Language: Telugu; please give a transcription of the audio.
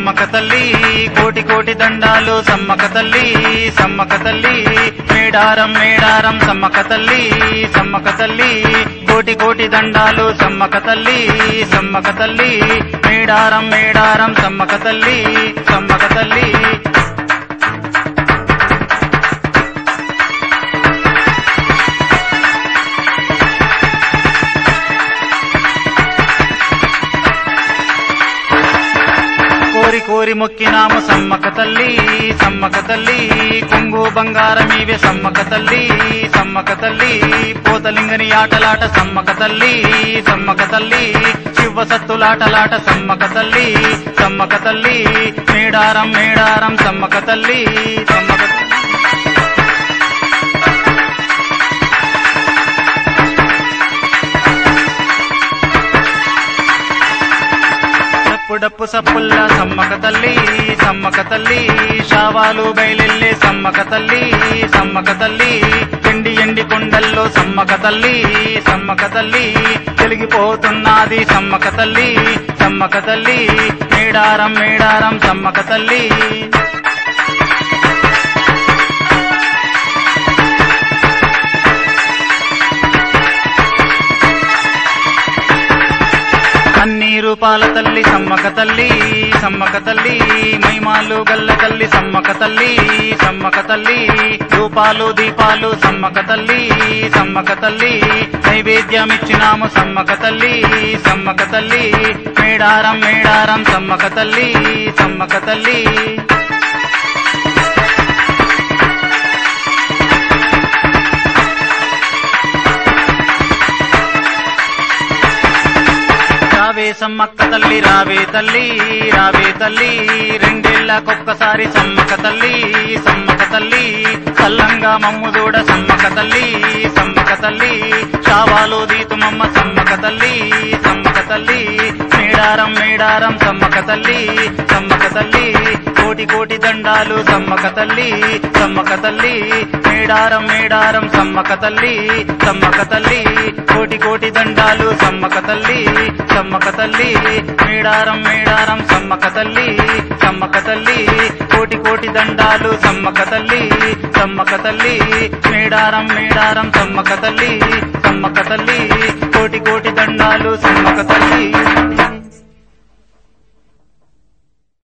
సమ్మక తల్లి కోటి కోటి దండాలు సమ్మక తల్లి సమ్మక తల్లి మేడారం మేడారం సమ్మక తల్లి సమ్మక తల్లి కోటి కోటి దండాలు సమ్మక తల్లి సమ్మక తల్లి మేడారం మేడారం సమ్మక తల్లి సమ్మక తల్లి కోరి కోరి మొక్కినాము సమ్మక తల్లి సమ్మక తల్లి కొంగు బంగారం ఇవే సమ్మక తల్లి సమ్మక తల్లి పోతలింగని ఆటలాట సమ్మక తల్లి సమ్మక తల్లి శివ సత్తులాటలాట సమ్మక తల్లి సమ్మక తల్లి మేడారం మేడారం సమ్మక తల్లి సమ్మక తల్లి డప్పు సప్పుల్ల సమ్మక తల్లి సమ్మక తల్లి షావాలు బయలెల్లే సమ్మక తల్లి సమ్మక తల్లి ఎండి ఎండి కొండల్లో సమ్మక తల్లి సమ్మక తల్లి వెలిగిపోతున్నది సమ్మక తల్లి సమ్మక తల్లి మేడారం మేడారం సమ్మక తల్లి అన్ని రూపాల తల్లి సమ్మక తల్లి సమ్మక తల్లి మైమాలు గల్ల తల్లి సమ్మక తల్లి సమ్మక తల్లి రూపాలు దీపాలు సమ్మక తల్లి సమ్మక తల్లి నైవేద్యమిచ్చినాము సమ్మక తల్లి సమ్మక తల్లి మేడారం మేడారం సమ్మక తల్లి సమ్మక తల్లి రావే సమ్మక్క తల్లి రావే తల్లి రావే తల్లి రెండేళ్లకొక్కసారి సమ్మక్క తల్లి సమ్మక్క తల్లి సల్లంగా మమ్ము దూడ సమ్మక్క తల్లి సమ్మక్క తల్లి చావాలో దీతుమమ్మ సమ్మక్క తల్లి సమ్మక్క తల్లి మేడారం మేడారం సమ్మక్క తల్లి సమ్మక్క తల్లి కోటి కోటి దండాలు సమ్మక్క తల్లి సమ్మక్క తల్లి మేడారం మేడారం సమ్మక్క తల్లి సమ్మక్క తల్లి కోటి కోటి దండాలు సమ్మక్క తల్లి సమ్మక్క తల్లి మేడారం మేడారం సమ్మక్క తల్లి సమ్మక్క తల్లి కోటి కోటి దండాలు సమ్మక్క తల్లి సమ్మక్క తల్లి మేడారం మేడారం సమ్మక్క తల్లి సమ్మక్క తల్లి కోటి కోటి దండాలు సమ్మక్క తల్లి